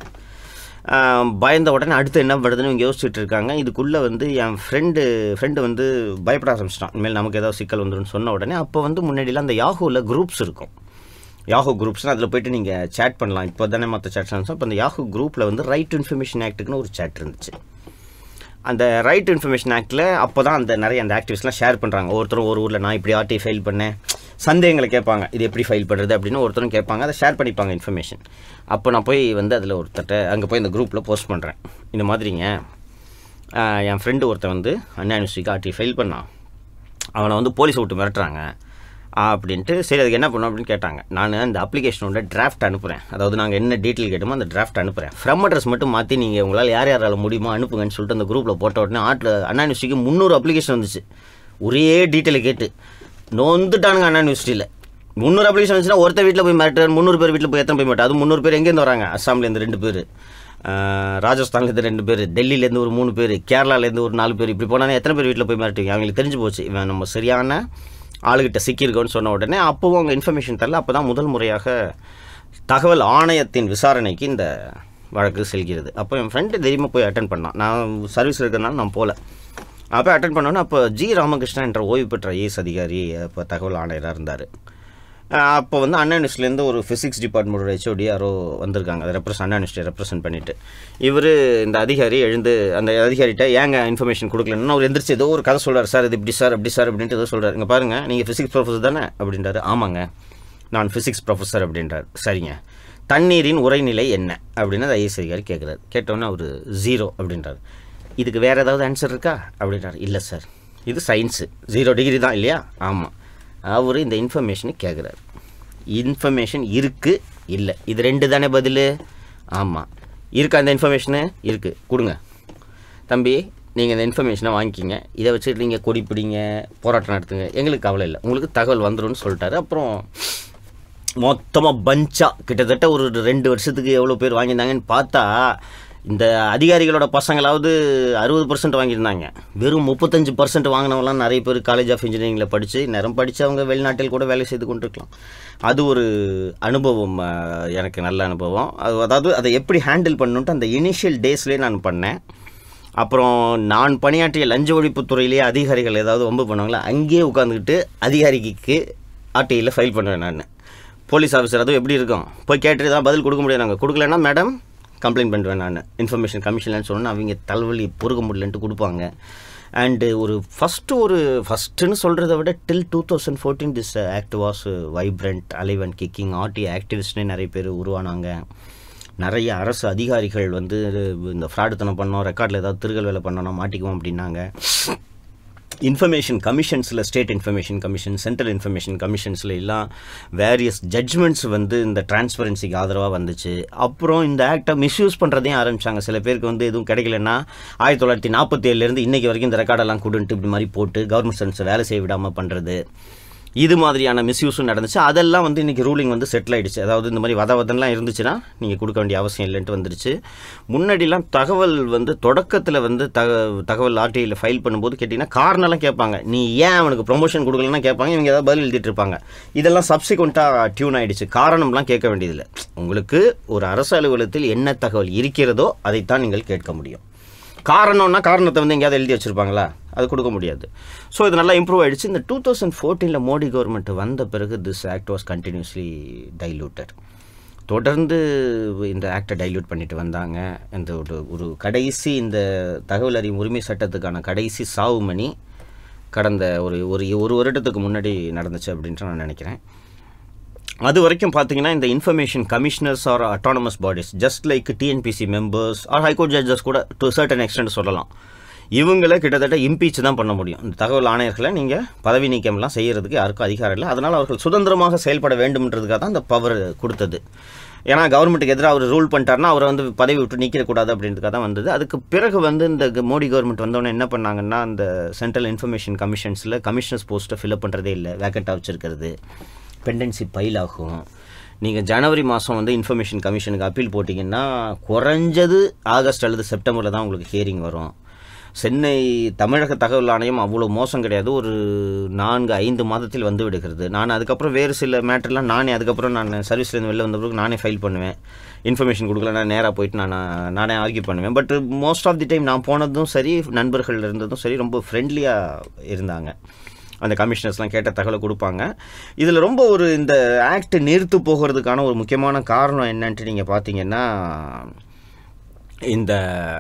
Speaker 1: ஆஹ் பயந்த உடனே அடுத்து என்ன பண்ணுறதுன்னு இவங்க யோசிச்சுட்டு இருக்காங்க இதுக்குள்ளே வந்து என் ஃப்ரெண்டு ஃப்ரெண்டு வந்து பயப்பட ஆரம்பிச்சிட்டான் இனிமேல் நமக்கு ஏதாவது சிக்கல் வந்துடும் சொன்ன உடனே அப்போ வந்து முன்னாடிலாம் அந்த யாஹூவில் குரூப்ஸ் இருக்கும் யாஹூ குரூப்ஸ்னால் அதில் போயிட்டு நீங்கள் சேட் பண்ணலாம் இப்போ தானே மற்ற சேட் இப்போ அந்த யாஹூ குரூப்பில் வந்து ரைட் இன்ஃபர்மேஷன் ஆக்ட்டுக்குன்னு ஒரு சேட் இருந்துச்சு அந்த ரைட் இன்ஃபர்மேஷன் ஆக்டில் அப்போ தான் அந்த நிறைய அந்த ஆக்டிவிஸ்ட்லாம் ஷேர் பண்ணுறாங்க ஒருத்தரும் ஒரு ஊரில் நான் இப்படி ஆர்டி ஃபைல் பண்ணேன் சந்தேகங்களை கேட்பாங்க இது எப்படி ஃபைல் பண்ணுறது அப்படின்னு ஒருத்தரும் கேட்பாங்க அதை ஷேர் பண்ணிப்பாங்க இன்ஃபர்மேஷன் அப்போ நான் போய் வந்து அதில் ஒருத்தட்ட அங்கே போய் இந்த குரூப்பில் போஸ்ட் பண்ணுறேன் இந்த மாதிரிங்க ஆஹ், என் ஃப்ரெண்டு ஒருத்தன் வந்து அண்ணா யூனிவர்சிட்டிக்கு ஆர்டி ஃபைல் பண்ணான் அவனை வந்து போலீஸை விட்டு மிரட்டுறாங்க அப்படின்ட்டு சரி அதுக்கு என்ன பண்ணணும் அப்படின்னு கேட்டாங்க நான் அந்த அப்ளிகேஷனோட டிராஃப்ட் அனுப்புகிறேன் அதாவது நாங்கள் என்ன டீட்டெயில் கேட்டோமோ அந்த டிராஃப்ட் அனுப்புகிறேன் ஃப்ரம் அட்ரஸ் மட்டும் மாற்றி நீங்கள் உங்களால் யார் யாரால முடியுமோ அனுப்புங்கன்னு சொல்லிட்டு அந்த குரூப்பில் போட்ட உடனே ஆட்டில் அண்ணா யூனிவர்சிட்டிக்கு முந்நூறு அப்ளிகேஷன் வந்துச்சு ஒரே டீட்டெயிலை கேட்டு நொந்துட்டானுங்க அண்ணா யூனிவர்சிட்டியில் முந்நூறு அப்ளிகேஷன் வந்துச்சுன்னா ஒருத்த வீட்டில் போய் மிரட்டு முந்நூறு பேர் வீட்டில் போய் எத்தனை போய் மாட்டேன் அது முந்நூறு பேர் எங்கேருந்து வராங்க அஸ்ஸாம்லேருந்து ரெண்டு பேர் ராஜஸ்தான்லேருந்து ரெண்டு பேர் டெல்லியிலேருந்து ஒரு மூணு பேர் கேரளாலேருந்து ஒரு நாலு பேர் இப்படி போனாலே எத்தனை பேர் வீட்டில் போய் மிரட்டுவீங்க அவங்களுக்கு தெரிஞ்சு போச்சு இவன் நம்ம சரியான ஆளுகிட்ட சிக்கியிருக்கோன்னு சொன்ன உடனே அப்போவும் அவங்க இன்ஃபர்மேஷன் தரல அப்போ தான் முதல் முறையாக தகவல் ஆணையத்தின் விசாரணைக்கு இந்த வழக்கு செல்கிறது அப்போ என் ஃப்ரெண்டு தைரியமாக போய் அட்டன் பண்ணான் நான் சர்வீஸில் இருக்கிறதுனால நான் போகல அப்போ அட்டன் பண்ணோன்னே அப்போ ஜி ராமகிருஷ்ணன் என்ற ஓய்வு பெற்ற ஐஏஎஸ் அதிகாரி அப்போ தகவல் ஆணையராக இருந்தார் அப்போ வந்து அண்ணா யூனிவர்சிட்டிலேருந்து ஒரு ஃபிசிக்ஸ் டிபார்ட்மெண்ட்டோட ஹெச்ஓடி யாரோ வந்திருக்காங்க அதை ரெப்ரசன்ட் அண்ணா யூனிவர்சிட்டி ரெப்ரசென்ட் பண்ணிட்டு இவர் இந்த அதிகாரி எழுந்து அந்த அதிகாரிகிட்ட ஏங்க இன்ஃபர்மேஷன் கொடுக்கலன்னு அவர் எந்திரிச்சு ஏதோ ஒரு கதை சொல்றாரு சார் இது இப்படி சார் அப்படி சார் அப்படின்ட்டு ஏதோ சொல்கிறார் இங்கே பாருங்கள் நீங்கள் ஃபிசிக்ஸ் ப்ரொஃபஸர் தானே அப்படின்றாரு ஆமாங்க நான் ஃபிசிக்ஸ் ப்ரொஃபஸர் அப்படின்றார் சரிங்க தண்ணீரின் உரைநிலை என்ன அப்படின்னு அந்த ஐஎஸ் அதிகாரி கேட்குறாரு கேட்டோன்னே அவர் ஜீரோ அப்படின்றார் இதுக்கு வேறு ஏதாவது ஆன்சர் இருக்கா அப்படின்றார் இல்லை சார் இது சயின்ஸு ஜீரோ டிகிரி தான் இல்லையா ஆமாம் அவர் இந்த இன்ஃபர்மேஷனை கேட்குறாரு இன்ஃபர்மேஷன் இருக்குது இல்லை இது ரெண்டு தானே பதில் ஆமாம் இருக்கா இந்த இன்ஃபர்மேஷனு இருக்குது கொடுங்க தம்பி நீங்கள் இந்த இன்ஃபர்மேஷனை வாங்கிக்கிங்க இதை வச்சுட்டு நீங்கள் கொடி பிடிங்க போராட்டம் நடத்துங்க எங்களுக்கு கவலை இல்லை உங்களுக்கு தகவல் வந்துரும்னு சொல்லிட்டாரு அப்புறம் மொத்தமாக பஞ்சாக கிட்டத்தட்ட ஒரு ரெண்டு வருஷத்துக்கு எவ்வளோ பேர் வாங்கியிருந்தாங்கன்னு பார்த்தா இந்த அதிகாரிகளோட பசங்களாவது அறுபது பர்சன்ட் வாங்கியிருந்தாங்க வெறும் முப்பத்தஞ்சு பர்சன்ட் வாங்கினவங்களாம் நிறைய பேர் காலேஜ் ஆஃப் இன்ஜினியரிங்கில் படித்து நேரம் படித்தவங்க வெளிநாட்டில் கூட வேலை செய்து கொண்டிருக்கலாம் அது ஒரு அனுபவம் அஹ், எனக்கு நல்ல அனுபவம் அது அதாவது அதை எப்படி ஹேண்டில் பண்ணணுன்ட்டு அந்த இனிஷியல் டேஸ்லேயே நான் பண்ணேன் அப்புறம் நான் பணியாற்றிய லஞ்ச ஒழிப்புத்துறையிலேயே அதிகாரிகள் ஏதாவது வம்பு பண்ணுவாங்களா அங்கேயே உட்காந்துக்கிட்டு அதிகாரிக்கு ஆர்டிஐயில் ஃபைல் பண்ணுவேன் நான் போலீஸ் ஆஃபீஸர் அதுவும் எப்படி இருக்கும் போய் கேட்டு தான் பதில் கொடுக்க முடியாது நாங்கள் கொடுக்கலன்னா மேடம் கம்ப்ளைண்ட் பண்ணுவேன் நான் இன்ஃபர்மேஷன் கமிஷன்லன்னு சொன்னால் அவங்க தலைவலி பொறுக்க முடியலன்ட்டு கொடுப்பாங்க அண்டு ஒரு ஃபஸ்ட்டு ஒரு ஃபஸ்ட்டுன்னு சொல்கிறத விட till two thousand fourteen this act was vibrant alive and kicking R ஆக்டிவிஸ்ட்னே நிறைய பேர் உருவானாங்க நிறைய அரசு அதிகாரிகள் வந்து இந்த ஃப்ராடுத்தனம் பண்ணோம் ரெக்கார்டில் ஏதாவது திருகல் வேலை பண்ணோம் மாட்டிக்குவோம் அப்படின்னாங்க இன்ஃபர்மேஷன் கமிஷன்ஸில் state information commission central information கமிஷன்ஸில் எல்லாம் வேரியஸ் ஜட்ஜ்மெண்ட்ஸ் வந்து இந்த டிரான்ஸ்பரன்சிக்கு ஆதரவாக வந்துச்சு அப்புறம் இந்த ஆக்டை மிஸ்யூஸ் பண்ணுறதையும் ஆரம்பிச்சாங்க சில பேருக்கு வந்து எதுவும் கிடைக்கலன்னா ஆயிரத்தி தொள்ளாயிரத்தி நாற்பத்தி ஏழுலேருந்து இன்றைக்கி வரைக்கும் இந்த ரெக்கார்டெல்லாம் கொடுன்ட்டு இப்படி மாதிரி போட்டு கவர்மெண்ட் சர்வீஸை வேலை செய்ய விடாமல் பண்ணுறது இது மாதிரியான மிஸ்யூஸும் நடந்துச்சு அதெல்லாம் வந்து இன்றைக்கி ரூலிங் வந்து செட்டில் ஆயிடுச்சு அதாவது இந்த மாதிரி வத வதன்லாம் இருந்துச்சுன்னா நீங்கள் கொடுக்க வேண்டிய அவசியம் இல்லைன்ட்டு வந்துருச்சு முன்னாடிலாம் தகவல் வந்து தொடக்கத்தில் வந்து தக தகவல் ஆர்டிஐயில் ஃபைல் பண்ணும்போது கேட்டிங்கன்னா காரணம்லாம் கேட்பாங்க நீ ஏன் அவனுக்கு ப்ரொமோஷன் கொடுக்கலன்னா கேட்பாங்க இவங்க ஏதாவது பதில் எழுதிட்டு இருப்பாங்க இதெல்லாம் சப்சிக்வெண்ட்டாக டியூன் ஆயிடுச்சு காரணம்லாம் கேட்க வேண்டியதில்லை உங்களுக்கு ஒரு அரசு அலுவலகத்தில் என்ன தகவல் இருக்கிறதோ அதைத்தான் நீங்கள் கேட்க முடியும் காரணம்னா காரணத்தை வந்து எங்கேயாவது எழுதி வச்சுருப்பாங்களா அது கொடுக்க முடியாது ஸோ இது நல்லா இம்ப்ரூவ் ஆயிடுச்சு இந்த டூ தௌசண்ட் ஃபோர்டீனில் மோடி கவர்மெண்ட் வந்த பிறகு this act was continuously diluted தொடர்ந்து இந்த ஆக்டை டைல்யூட் பண்ணிட்டு வந்தாங்க இந்த ஒரு ஒரு கடைசி இந்த தகவல் அறியும் உரிமை சட்டத்துக்கான கடைசி சாவு மணி கடந்த ஒரு ஒரு ஒரு வருடத்துக்கு முன்னாடி நடந்துச்சு அப்படின்ட்டு நான் நினைக்கிறேன் அது வரைக்கும் பார்த்தீங்கன்னா இந்த information commissioners are autonomous bodies just like TNPSC members or high court judges கூட டு சர்டன் எக்ஸ்டென்ட் சொல்லலாம் இவங்களை கிட்டத்தட்ட இம்பீச் தான் பண்ண முடியும் இந்த தகவல் ஆணையர்களை நீங்கள் பதவி நீக்கம்லாம் செய்கிறதுக்கு யாருக்கும் அதிகாரம் இல்லை அதனால் அவர்கள் சுதந்திரமாக செயல்பட வேண்டும்ன்றதுக்காக தான் அந்த பவர் கொடுத்தது ஏன்னா கவர்மெண்ட்டுக்கு எதிராக அவர் ரூல் பண்ணிட்டாருன்னா அவரை வந்து பதவி விட்டு நீக்கிடக்கூடாது அப்படின்றதுக்காக தான் வந்தது அதுக்கு பிறகு வந்து இந்த க- மோடி கவர்மெண்ட் வந்தோடனே என்ன பண்ணாங்கன்னா அந்த சென்ட்ரல் இன்ஃபர்மேஷன் கமிஷன்ஸில் கமிஷனர்ஸ் போஸ்ட்டை ஃபில்அப் பண்ணுறதே இல்லை வேக்கண்ட்டாக வச்சுருக்கிறது பெண்டன்சி பைல் ஆகும் நீங்கள் ஜனவரி மாதம் வந்து இன்ஃபர்மேஷன் கமிஷனுக்கு அப்பீல் போட்டிங்கன்னா குறைஞ்சது ஆகஸ்ட் அல்லது செப்டம்பரில் தான் உங்களுக்கு ஹியரிங் வரும் சென்னை தமிழக தகவல் ஆணையம் அவ்வளோ மோசம் கிடையாது ஒரு நான்கு ஐந்து மாதத்தில் வந்து விடுகிறது நான் அதுக்கப்புறம் வேறு சில மேட்டர்லாம் நானே அதுக்கப்புறம் நான் சர்வீஸ்லேருந்து வெளில வந்த பிறகு நானே ஃபைல் பண்ணுவேன் இன்ஃபர்மேஷன் கொடுக்கல நான் நேராக போயிட்டு நான் நானே ஆர்கியூ பண்ணுவேன் but most of the time நான் போனதும் சரி நண்பர்கள் இருந்ததும் சரி ரொம்ப ஃப்ரெண்ட்லியாக இருந்தாங்க அந்த கமிஷனர்ஸ்லாம் கேட்ட தகவலை கொடுப்பாங்க இதில் ரொம்ப ஒரு இந்த ஆக்ட் நிறுத்து போகிறதுக்கான ஒரு முக்கியமான காரணம் என்னன்ட்டு நீங்கள் பார்த்தீங்கன்னா இந்த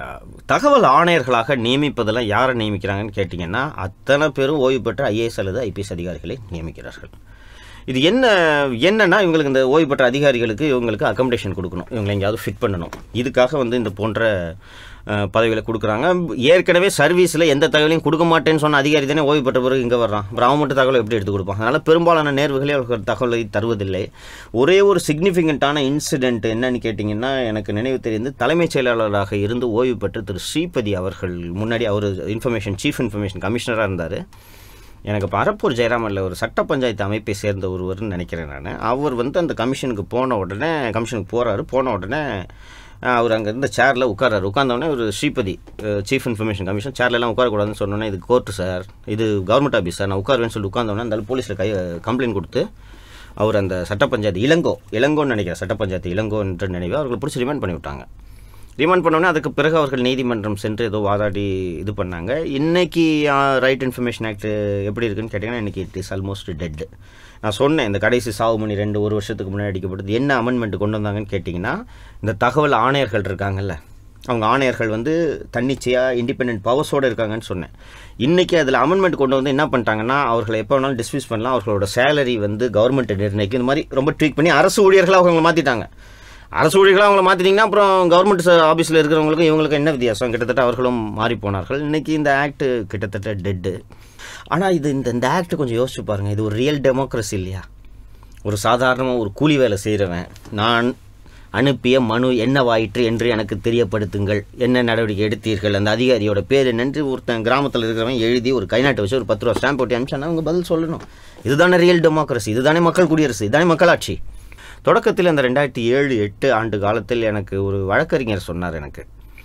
Speaker 1: தகவல் ஆணையர்களாக நியமிப்பதெல்லாம் யாரை நியமிக்கிறாங்கன்னு கேட்டிங்கன்னா அத்தனை பேரும் ஓய்வு பெற்ற ஐஏஎஸ் அல்லது ஐபிஎஸ் அதிகாரிகளை நியமிக்கிறார்கள் இது என்ன என்னன்னா இவங்களுக்கு இந்த ஓய்வு பெற்ற அதிகாரிகளுக்கு இவங்களுக்கு அக்கமடேஷன் கொடுக்கணும் இவங்களை எங்கேயாவது ஃபிட் பண்ணணும் இதுக்காக வந்து இந்த போன்ற அஹ், பதவிகளை கொடுக்குறாங்க ஏற்கனவே சர்வீஸில் எந்த தகவலையும் கொடுக்க மாட்டேன்னு சொன்ன அதிகாரி தானே ஓய்வு பெற்ற பிறகு இங்கே வர்றான் அப்புறம் அவன் மட்டும் தகவலை எப்படி எடுத்து கொடுப்பான் அதனால் பெரும்பாலான நேர்வுகளே அவர்கள் தகவலை தருவதில்லை ஒரே ஒரு சிக்னிஃபிகண்ட்டான இன்சிடென்ட் என்னன்னு கேட்டிங்கன்னா எனக்கு நினைவு தெரிந்து தலைமைச் செயலாளராக இருந்து ஓய்வு பெற்ற திரு ஸ்ரீபதி அவர்கள் முன்னாடி அவர் இன்ஃபர்மேஷன் சீஃப் இன்ஃபர்மேஷன் கமிஷனராக இருந்தார் எனக்கு பரப்பூர் ஜெயராமனில் ஒரு சட்ட பஞ்சாயத்து அமைப்பை சேர்ந்த ஒருவர்னு நினைக்கிறேன் நான் அவர் வந்து அந்த கமிஷனுக்கு போன உடனே கமிஷனுக்கு போகிறாரு போன உடனே அஹ், அவர் அங்கே இருந்த சேரில் உட்காராரு உட்கார்ந்தோடனே ஒரு ஸ்ரீபதி சீஃப் இன்ஃபர்மேஷன் கமிஷன் சேர்லலாம் உட்காரக்கூடாதுன்னு சொன்னோன்னே இது கோர்ட்டு சார் இது கவர்மெண்ட் ஆஃபீஸ் சார் நான் உட்காருவேன்னு சொல்லி உட்கார்ந்தோடனே அந்த போலீஸில் கை கம்ப்ளைண்ட் கொடுத்து அவர் அந்த சட்ட பஞ்சாயத்து இளங்கோ இளங்கோன்னு நினைக்கிறேன் சட்ட பஞ்சாயத்து இளங்கோ என்ற நினைவு அவர்கள் பிடிச்சி ரிமைண்ட் பண்ணி விட்டாங்க ரிமாண்ட் பண்ணோன்னே அதுக்கு பிறகு அவர்கள் நீதிமன்றம் சென்று ஏதோ வாதாடி இது பண்ணாங்க இன்னைக்கு ரைட் இன்ஃபர்மேஷன் ஆக்ட் எப்படி இருக்குன்னு கேட்டிங்கன்னா இன்னைக்கு இட் இஸ் ஆல்மோஸ்ட் டெட் நான் சொன்னேன் இந்த கடைசி சாவு மணி ரெண்டு ஒரு வருஷத்துக்கு முன்னாடி அடிக்கப்பட்டது என்ன அமெண்ட்மெண்ட் கொண்டு வந்தாங்கன்னு கேட்டிங்கன்னா இந்த தகவல் ஆணையர்கள் இருக்காங்கல்ல அவங்க ஆணையர்கள் வந்து தன்னிச்சையாக இண்டிபெண்டன்ட் பவர்ஸோடு இருக்காங்கன்னு சொன்னேன் இன்றைக்கி அதில் அமெண்ட்மெண்ட் கொண்டு வந்து என்ன பண்ணிட்டாங்கன்னா அவர்களை எப்போ வேணாலும் டிஸ்மிஸ் பண்ணலாம் அவர்களோட சேலரி வந்து கவர்மெண்ட் நிர்ணயிக்கும் இந்த மாதிரி ரொம்ப ட்வீட் பண்ணி அரசு ஊழியர்களாக அவங்களை மாற்றிட்டாங்க அரசு ஊழியர்களாக அவங்கள மாற்றிட்டீங்கன்னா அப்புறம் கவர்மெண்ட் ஆஃபீஸில் இருக்கிறவங்களுக்கும் இவங்களுக்கு என்ன வித்தியாசம் கிட்டத்தட்ட அவர்களும் மாறி போனார்கள் இன்றைக்கி இந்த ஆக்ட் கிட்டத்தட்ட டெட்டு ஆனால் இது இந்த இந்த ஆக்ட் கொஞ்சம் யோசிச்சு பாருங்கள் இது ஒரு ரியல் டெமோக்ரஸி இல்லையா ஒரு சாதாரணமாக ஒரு கூலி வேலை செய்கிறவன் நான் அனுப்பிய மனு என்னவாயிற்று என்று எனக்கு தெரியப்படுத்துங்கள் என்ன நடவடிக்கை எடுத்தீர்கள் அந்த அதிகாரியோட பேர் என்னன்று ஒருத்தன் கிராமத்தில் இருக்கிறவன் எழுதி ஒரு கைநாட்டை வச்சு ஒரு பத்து ரூபா ஸ்டாம்ப் போட்டு அனுப்பிச்சானா அவங்க பதில் சொல்லணும் இதுதானே ரியல் டெமோக்ரஸி இதுதானே மக்கள் குடியரசு இதுதானே மக்களாட்சி தொடக்கத்தில் அந்த ரெண்டாயிரத்தி ஏழு எட்டு ஆண்டு காலத்தில் எனக்கு ஒரு வழக்கறிஞர் சொன்னார் எனக்கு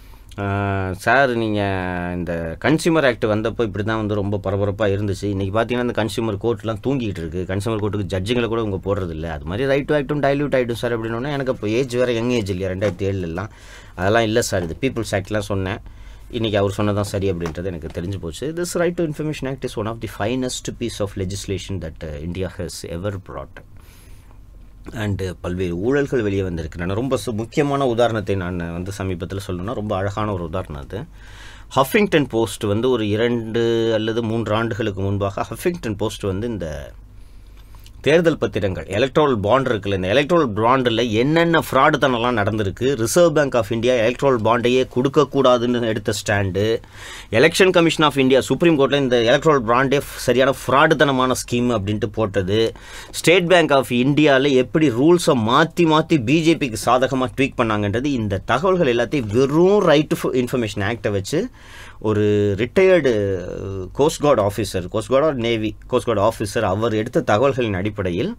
Speaker 1: ஆஹ், சார் நீங்கள் இந்த கன்சியூமர் ஆக்ட் வந்தப்போ இப்படி தான் வந்து ரொம்ப பரபரப்பாக இருந்துச்சு இன்றைக்கி பார்த்தீங்கன்னா இந்த கன்சியூமர் கோர்ட்லாம் தூங்கிட்டு இருக்கு கன்சியூமர் கோர்ட்டுக்கு ஜட்ஜுங்களை கூட உங்க போடுறது இல்லை அது மாதிரி ரைட் டு ஆக்டும் டைல்யூட் ஆகிடும் சார் அப்படின்னா எனக்கு அப்போ ஏஜ் வேறு யங் ஏஜ் இல்லையா ரெண்டாயிரத்தி ஏழுலாம் அதெல்லாம் இல்லை சார் இது பீப்புள்ஸ் ஆக்ட்லாம் சொன்னேன் இன்றைக்கி அவர் சொன்னதான் சரி அப்படின்றது எனக்கு தெரிஞ்சு போச்சு this right to information act is one of the finest piece of legislation that India has ever brought and பல்வேறு ஊழல்கள் வெளியே வந்திருக்கின்றன ரொம்ப சு- முக்கியமான உதாரணத்தை நான் வந்து சமீபத்தில் சொல்லணும்னா ரொம்ப அழகான ஒரு உதாரணம் அது ஹஃபிங்டன் போஸ்ட் வந்து ஒரு இரண்டு அல்லது மூன்று ஆண்டுகளுக்கு முன்பாக ஹஃபிங்டன் போஸ்ட் வந்து இந்த தேர்தல் பத்திரங்கள் எலக்ட்ரல் பாண்ட் இருக்குல்ல இந்த எலக்ட்ரல் பாண்டில் என்னென்ன ஃப்ராடுத்தனம்லாம் நடந்திருக்கு Reserve Bank of India electoral பாண்டையே கொடுக்கக்கூடாதுன்னு எடுத்த stand election commission of India supreme கோர்ட்டில் இந்த எலக்ட்ரல் பாண்டே சரியான ஃப்ராடுத்தனமான ஸ்கீம் அப்படின்ட்டு போட்டது ஸ்டேட் பேங்க் ஆஃப் இந்தியாவில் எப்படி ரூல்ஸை மாற்றி மாற்றி பிஜேபிக்கு சாதகமாக ட்வீக் பண்ணாங்கன்றது இந்த தகவல்கள் எல்லாத்தையும் வெறும் ரைட் டு இன்ஃபர்மேஷன் ஆக்டை வச்சு ஒரு retired coast guard officer coast guard or navy coast guard officer அவர் எடுத்த தகவல்களின் அடிப்படையில்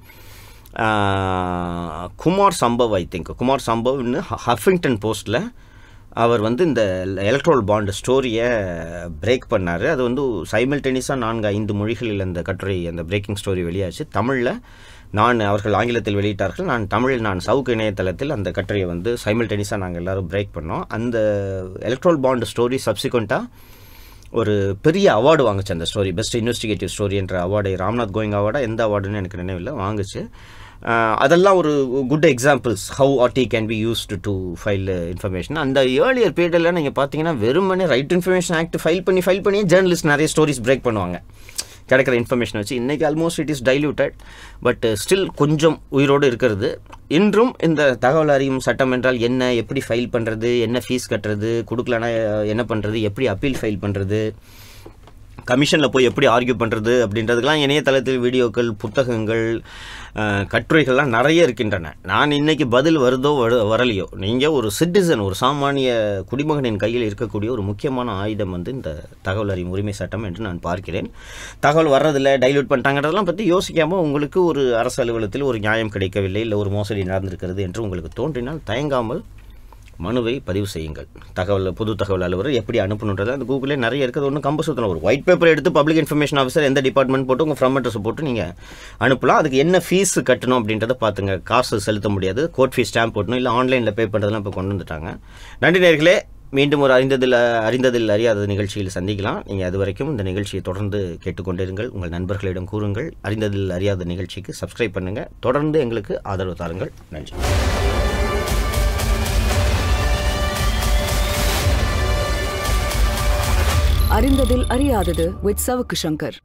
Speaker 1: ஆஹ், குமார் சம்பவ் ஐ திங்க் குமார் சம்பவ்னு ஹஃபிங்டன் போஸ்ட்டில் அவர் வந்து இந்த எலக்ட்ரோல் பாண்ட் ஸ்டோரியை பிரேக் பண்ணார் அது வந்து சைமல்டேனியஸாக நான்கு ஐந்து மொழிகளில் அந்த கட்டுரை அந்த பிரேக்கிங் ஸ்டோரி வெளியாச்சு தமிழில் நான் அவர்கள் ஆங்கிலத்தில் வெளியிட்டார்கள் நான் தமிழில் நான் சவுக்கு இணையதளத்தில் அந்த கட்டுரையை வந்து சைமல்டேனியஸாக நாங்கள் எல்லாரும் பிரேக் பண்ணோம் அந்த எலக்ட்ரோல் பாண்ட் ஸ்டோரி சப்சிக்வெண்ட்டாக ஒரு பெரிய அவார்டு வாங்குச்சு அந்த ஸ்டோரி பெஸ்ட் இன்வெஸ்டிகேட்டிவ் ஸ்டோரி என்ற அவார்டை ராம்நாத் கோயிங் அவார்டா எந்த அவார்டுன்னு எனக்கு நினைவில்லை வாங்குச்சு அஹ், அதெல்லாம் ஒரு good examples how RTI can be used to file information அந்த ஏர்லியர் பீரியடில் நீங்கள் பார்த்தீங்கன்னா வெறுமனே ரைட் இன்ஃபர்மேஷன் ஆக்ட் ஃபைல் பண்ணி ஃபைல் பண்ணி ஜேர்னலிஸ்ட் நிறைய ஸ்டோரிஸ் பிரேக் பண்ணுவாங்க கிடைக்கிற இன்ஃபர்மேஷன் வச்சு இன்றைக்கி almost it is diluted but still கொஞ்சம் உயிரோடு இருக்கிறது இன்றும் இந்த தகவல் அறியும் சட்டம் என்றால் என்ன எப்படி ஃபைல் பண்ணுறது என்ன ஃபீஸ் கட்டுறது கொடுக்கலனா என்ன பண்ணுறது எப்படி அப்பீல் ஃபைல் பண்ணுறது கமிஷனில் போய் எப்படி ஆர்கியூ பண்ணுறது அப்படின்றதுக்கெலாம் இணையதளத்தில் வீடியோக்கள் புத்தகங்கள் அஹ், கட்டுரைகள்லாம் நிறைய இருக்கின்றன நான் இன்னைக்கு பதில் வருதோ வரு- வரலையோ நீங்கள் ஒரு சிட்டிசன் ஒரு சாமானிய குடிமகனின் கையில் இருக்கக்கூடிய ஒரு முக்கியமான ஆயுதம் வந்து இந்த தகவல் அறியும் உரிமை சட்டம் என்று நான் பார்க்கிறேன் தகவல் வர்றதில்ல டைல்யூட் பண்ணிட்டாங்கிறதெல்லாம் பற்றி யோசிக்காமல் உங்களுக்கு ஒரு அரசு அலுவலகத்தில் ஒரு நியாயம் கிடைக்கவில்லை இல்லை ஒரு மோசடி நடந்திருக்கிறது என்று உங்களுக்கு தோன்றினால் தயங்காமல் மனுவை பதிவு செய்யுங்கள் தகவல் புது தகவல் அலுவலர் எப்படி அனுப்பணுன்றது அந்த கூகுளே நிறைய இருக்குது ஒன்றும் கம்ப சுத்தணும் ஒரு ஒயிட் பேப்பர் எடுத்து பப்ளிக் இன்ஃபர்மேஷன் ஆஃபீஸர் எந்த டிபார்ட்மெண்ட் போட்டு உங்கள் ஃப்ரம் அட்ரஸ் போட்டு நீங்கள் அனுப்பலாம் அதுக்கு என்ன ஃபீஸ் கட்டணும் அப்படின்றத பார்த்துங்க காசு செலுத்த முடியாது கோர்ட் ஃபீஸ் ஸ்டாம்ப் போட்டணும் இல்லை ஆன்லைனில் பே பண்ணுறதுலாம் இப்போ கொண்டு வந்துட்டாங்க நன்றி நேர்களே மீண்டும் ஒரு அறிந்ததில் அறிந்ததில் அறியாத நிகழ்ச்சியில் சந்திக்கலாம் நீங்கள் அது வரைக்கும் இந்த நிகழ்ச்சியை தொடர்ந்து கேட்டுக்கொண்டிருங்கள் உங்கள் நண்பர்களிடம் கூறுங்கள் அறிந்ததில் அறியாத நிகழ்ச்சிக்கு சப்ஸ்கிரைப் பண்ணுங்கள் தொடர்ந்து எங்களுக்கு ஆதரவு தாருங்கள் நன்றி
Speaker 2: அறிந்ததில் அறியாதது வித் சவுக்கு சங்கர்